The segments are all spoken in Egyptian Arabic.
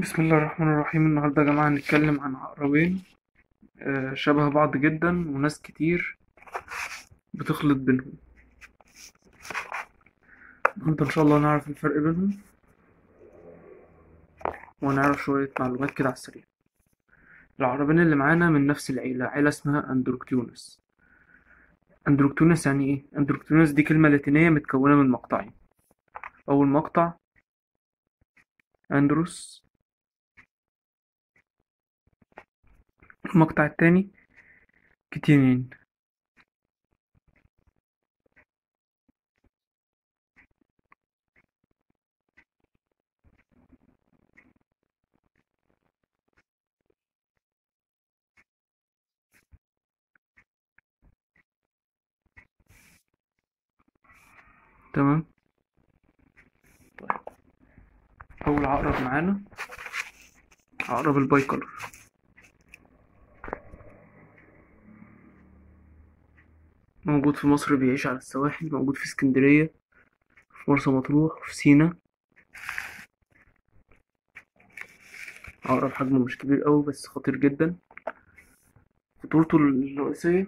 بسم الله الرحمن الرحيم النهاردة يا جماعة هنتكلم عن عقربين آه، شبه بعض جدا وناس كتير بتخلط بينهم النهاردة إن شاء الله نعرف الفرق بينهم ونعرف شوية معلومات كده على السريع العقربين اللي معانا من نفس العيلة عيلة اسمها أندروكتيونس أندروكتونس يعني إيه؟ أندروكتونس دي كلمة لاتينية متكونة من مقطعين أول مقطع أندروس المقطع التاني كتينين تمام طيب أول عقرب معانا عقرب البايكولر موجود في مصر بيعيش على السواحل موجود في اسكندرية في مرسى مطروح وفي سينا عقرب حجمه مش كبير قوي بس خطير جدا خطورته الرئيسية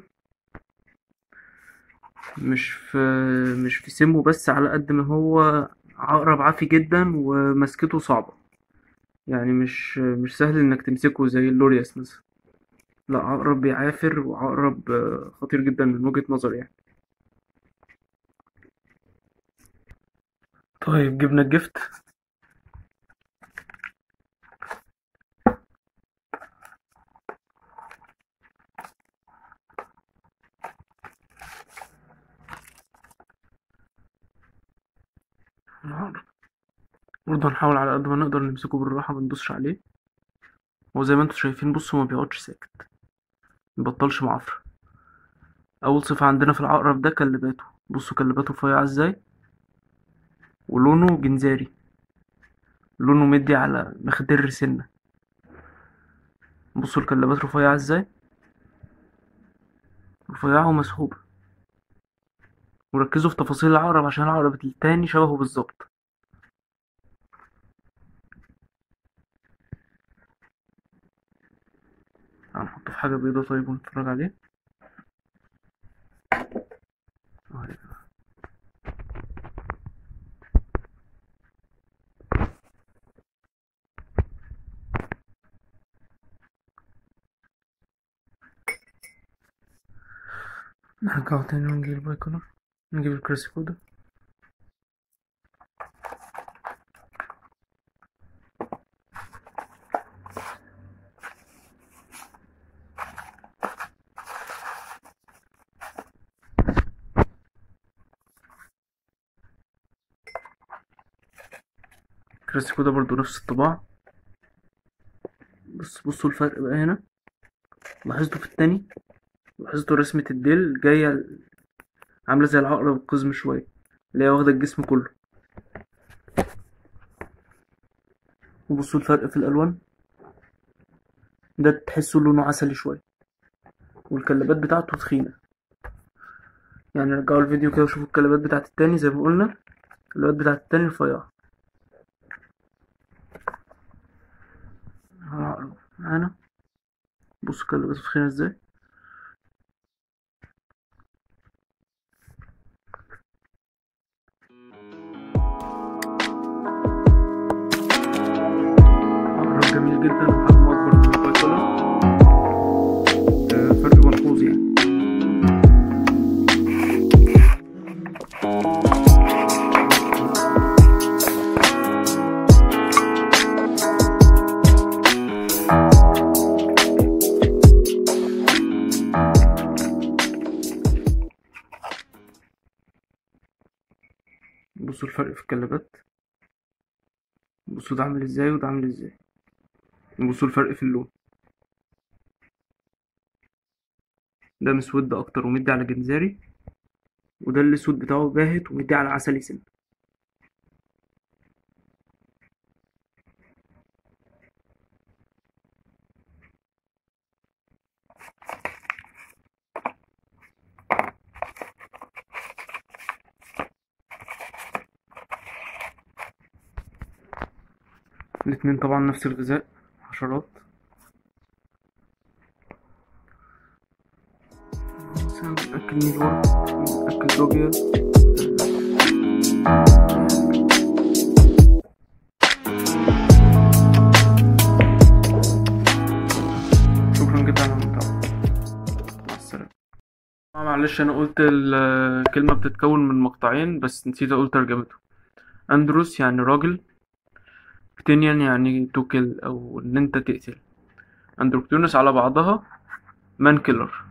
مش في مش في سمه بس على قد ما هو عقرب عافي جدا ومسكته صعبة يعني مش مش سهل انك تمسكه زي اللورياس مثلا لا عقرب بيعافر وعقرب آه، خطير جدا من وجهة نظري يعني طيب جبنا الجفت العقرب برضه هنحاول على قد ما نقدر نمسكه بالراحة مندوسش عليه هو زي ما انتوا شايفين بصوا ما بيقعدش ساكت مبطلش معفرة أول صفة عندنا في العقرب ده كلباته بصوا كلباته رفيعة ازاي ولونه جنزاري لونه مدي على مخدر سنة بصوا الكلبات رفيعة ازاي رفيعة ومسحوبة وركزوا في تفاصيل العقرب عشان العقرب التاني شبهه بالظبط هنحطه في حاجة بيضة طيب ونتفرج عليه أهو يا جماعة. نرجعه تاني ونجيب البايكولر نجيب الكلاسيكو ده الكلاسيكو ده برضو نفس الطباع بس بصوا الفرق بقى هنا لاحظتوا في التاني لاحظتوا رسمة الديل جاية عاملة زي العقرب القزم شوية اللي هي واخدة الجسم كله وبصوا الفرق في الألوان ده تحسوا لونه عسلي شوية والكلبات بتاعته تخينة يعني رجعوا الفيديو كده وشوفوا الكلبات بتاعت التاني زي ما قلنا الكلبات بتاعت التاني رفيعة العقرب معانا بصوا كلباته تخينة ازاي عقرب جميل جدا وحجمه أكبر من البايكولر آه، فرق ملحوظ يعني بصوا الفرق في الكلبات بصوا ده عامل ازاي وده عامل ازاي بصوا الفرق في اللون ده مسود اكتر ومدي على جنزاري وده الاسود بتاعه باهت ومدي على عسلي سن الاتنين طبعا نفس الغذاء حشرات مثلا بنأكل ميل ورم بنأكل لوبيا شكرا جدا على المتابعة مع السلامة آه، معلش أنا قلت الكلمة بتتكون من مقطعين بس نسيت أقول ترجمته أندروس يعني راجل كتينيان يعني تو كيل أو إن أنت تقتل أندروكتونس على بعضها مان كيلر